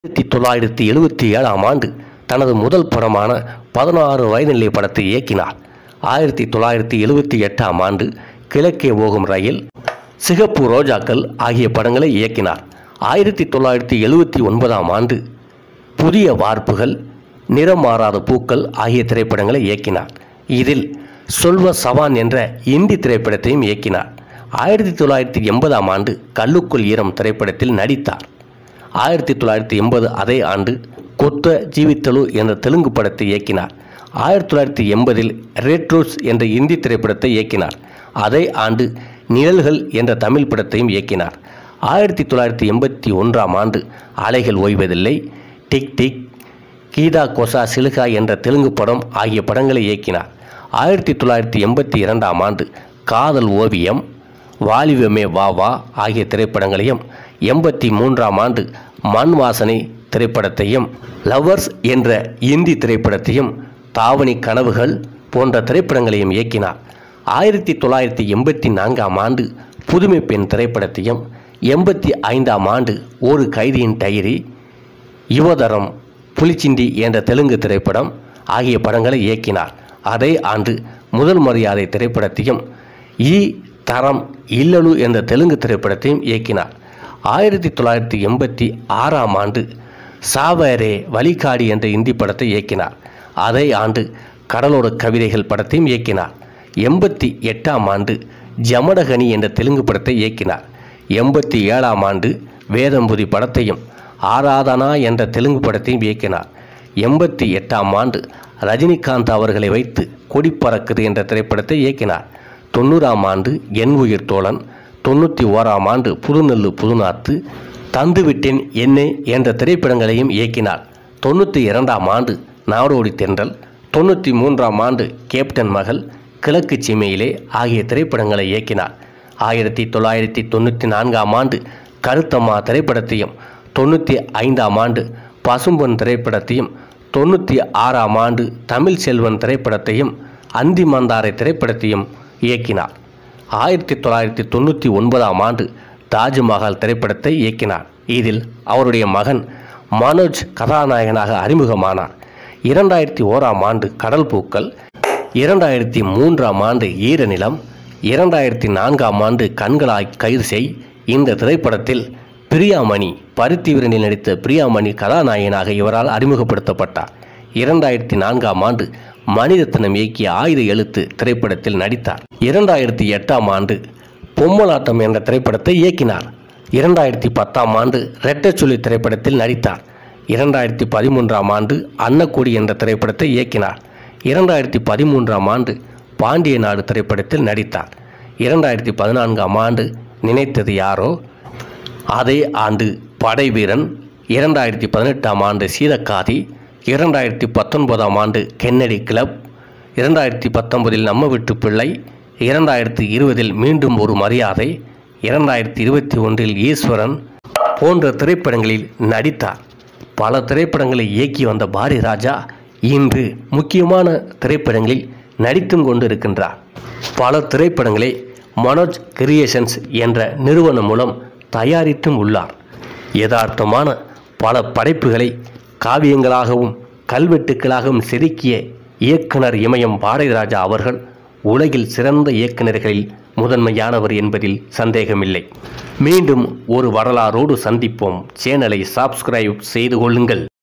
ஆயிரத்தி தொள்ளாயிரத்தி எழுபத்தி ஏழாம் ஆண்டு தனது முதல் படமான பதினாறு வயதினிலை படத்தை இயக்கினார் ஆயிரத்தி தொள்ளாயிரத்தி எழுபத்தி எட்டாம் ஆண்டு கிழக்கே போகும் ரயில் சிகப்பு ரோஜாக்கள் ஆகிய படங்களை இயக்கினார் ஆயிரத்தி தொள்ளாயிரத்தி எழுபத்தி ஒன்பதாம் ஆண்டு புதிய வார்ப்புகள் நிறம் மாறாத பூக்கள் ஆகிய திரைப்படங்களை இயக்கினார் இதில் சொல்வ சவான் என்ற இந்தி திரைப்படத்தையும் இயக்கினார் ஆயிரத்தி தொள்ளாயிரத்தி எண்பதாம் ஆண்டு கல்லுக்குள் ஈரம் திரைப்படத்தில் நடித்தார் ஆயிரத்தி தொள்ளாயிரத்தி எண்பது அதே ஆண்டு கொத்த ஜீவித்தலு என்ற தெலுங்கு படத்தை இயக்கினார் ஆயிரத்தி தொள்ளாயிரத்தி எண்பதில் ரெட் ரோஸ் என்ற இந்தி திரைப்படத்தை இயக்கினார் அதே ஆண்டு நிழல்கள் என்ற தமிழ் படத்தையும் இயக்கினார் ஆயிரத்தி தொள்ளாயிரத்தி எண்பத்தி ஒன்றாம் ஆண்டு அலைகள் ஓய்வதில்லை டிக் டிக் கீதா கொசா சிலுகா என்ற தெலுங்கு படம் ஆகிய படங்களை இயக்கினார் ஆயிரத்தி தொள்ளாயிரத்தி எண்பத்தி இரண்டாம் ஆண்டு காதல் ஓவியம் வாலிபமே வா வா ஆகிய திரைப்படங்களையும் எண்பத்தி மூன்றாம் ஆண்டு மண் வாசனை திரைப்படத்தையும் லவ்வர்ஸ் என்ற இந்தி திரைப்படத்தையும் தாவணி கனவுகள் போன்ற திரைப்படங்களையும் இயக்கினார் ஆயிரத்தி தொள்ளாயிரத்தி எண்பத்தி நான்காம் ஆண்டு புதுமை பெண் திரைப்படத்தையும் எண்பத்தி ஐந்தாம் ஆண்டு ஒரு கைதியின் டைரி யுவதரம் புலிச்சிண்டி என்ற தெலுங்கு திரைப்படம் ஆகிய படங்களை இயக்கினார் அதே ஆண்டு முதல் மரியாதை திரைப்படத்தையும் ஈ தரம் இல்லலு என்ற தெலுங்கு திரைப்படத்தையும் இயக்கினார் ஆயிரத்தி தொள்ளாயிரத்தி எண்பத்தி ஆறாம் ஆண்டு சாவரே வழிகாடி என்ற இந்தி படத்தை இயக்கினார் அதே ஆண்டு கடலோர கவிதைகள் படத்தையும் இயக்கினார் எண்பத்தி எட்டாம் ஆண்டு ஜமடகனி என்ற தெலுங்கு படத்தை இயக்கினார் எண்பத்தி ஏழாம் ஆண்டு வேதம்புதி படத்தையும் ஆராதனா என்ற தெலுங்கு படத்தையும் இயக்கினார் எண்பத்தி எட்டாம் ஆண்டு ரஜினிகாந்த் அவர்களை வைத்து கொடி பறக்குது என்ற திரைப்படத்தை இயக்கினார் தொண்ணூறாம் ஆண்டு என் உயிர் தோழன் தொண்ணூற்றி ஓராம் ஆண்டு புதுநெல்லு புதுநாத்து தந்துவிட்டேன் என்னே என்ற திரைப்படங்களையும் இயக்கினார் தொண்ணூற்றி இரண்டாம் ஆண்டு நாடோடி தென்றல் தொண்ணூற்றி மூன்றாம் ஆண்டு கேப்டன் மகள் கிழக்கு சீமையிலே ஆகிய திரைப்படங்களை இயக்கினார் ஆயிரத்தி தொள்ளாயிரத்தி தொண்ணூற்றி நான்காம் ஆண்டு கருத்தம்மா திரைப்படத்தையும் தொண்ணூற்றி ஐந்தாம் ஆண்டு பசும்பொன் திரைப்படத்தையும் தொண்ணூற்றி ஆறாம் ஆண்டு தமிழ் செல்வன் திரைப்படத்தையும் அந்தி மந்தாரை திரைப்படத்தையும் இயக்கினார் ஆயிரத்தி தொள்ளாயிரத்தி தொண்ணூற்றி ஒன்பதாம் ஆண்டு தாஜ்மஹால் திரைப்படத்தை இயக்கினார் இதில் அவருடைய மகன் மனோஜ் கதாநாயகனாக அறிமுகமானார் இரண்டாயிரத்தி ஓராம் ஆண்டு கடல் பூக்கள் இரண்டாயிரத்தி மூன்றாம் ஆண்டு ஈரநிலம் இரண்டாயிரத்தி நான்காம் ஆண்டு கண்களாய் கைது செய் இந்த திரைப்படத்தில் பிரியாமணி பருத்தி விரணில் நடித்த பிரியாமணி கதாநாயகனாக இவரால் அறிமுகப்படுத்தப்பட்டார் இரண்டாயிரத்தி நான்காம் ஆண்டு மணிரத்னம் இயக்கிய ஆயுத எழுத்து திரைப்படத்தில் நடித்தார் இரண்டாயிரத்தி எட்டாம் ஆண்டு பொம்மலாட்டம் என்ற திரைப்படத்தை இயக்கினார் இரண்டாயிரத்தி பத்தாம் ஆண்டு ரெட்டச்சொல்லி திரைப்படத்தில் நடித்தார் இரண்டாயிரத்தி பதிமூன்றாம் ஆண்டு அன்னக்கொடி என்ற திரைப்படத்தை இயக்கினார் இரண்டாயிரத்தி பதிமூன்றாம் ஆண்டு பாண்டிய நாடு திரைப்படத்தில் நடித்தார் இரண்டாயிரத்தி பதினான்காம் ஆண்டு நினைத்தது யாரோ அதே ஆண்டு படை வீரன் இரண்டாயிரத்தி பதினெட்டாம் ஆண்டு சீதக்காதி இரண்டாயிரத்தி பத்தொன்பதாம் ஆண்டு கென்னடி கிளப் இரண்டாயிரத்தி பத்தொன்பதில் நம்ம வீட்டு பிள்ளை இரண்டாயிரத்தி இருபதில் மீண்டும் ஒரு மரியாதை இரண்டாயிரத்தி இருபத்தி ஒன்றில் ஈஸ்வரன் போன்ற திரைப்படங்களில் நடித்தார் பல திரைப்படங்களை இயக்கி வந்த பாரதி ராஜா இன்று முக்கியமான திரைப்படங்களில் நடித்தும் கொண்டு இருக்கின்றார் பல திரைப்படங்களை மனோஜ் கிரியேஷன்ஸ் என்ற நிறுவனம் மூலம் தயாரித்தும் உள்ளார் யதார்த்தமான பல படைப்புகளை காவியங்களாகவும் கல்வெட்டுக்களாகவும் செதுக்கிய இயக்குனர் இமயம் பாரதிராஜா அவர்கள் உலகில் சிறந்த இயக்குநர்களில் முதன்மையானவர் என்பதில் சந்தேகமில்லை மீண்டும் ஒரு வரலாறோடு சந்திப்போம் சேனலை சப்ஸ்கிரைப் செய்து கொள்ளுங்கள்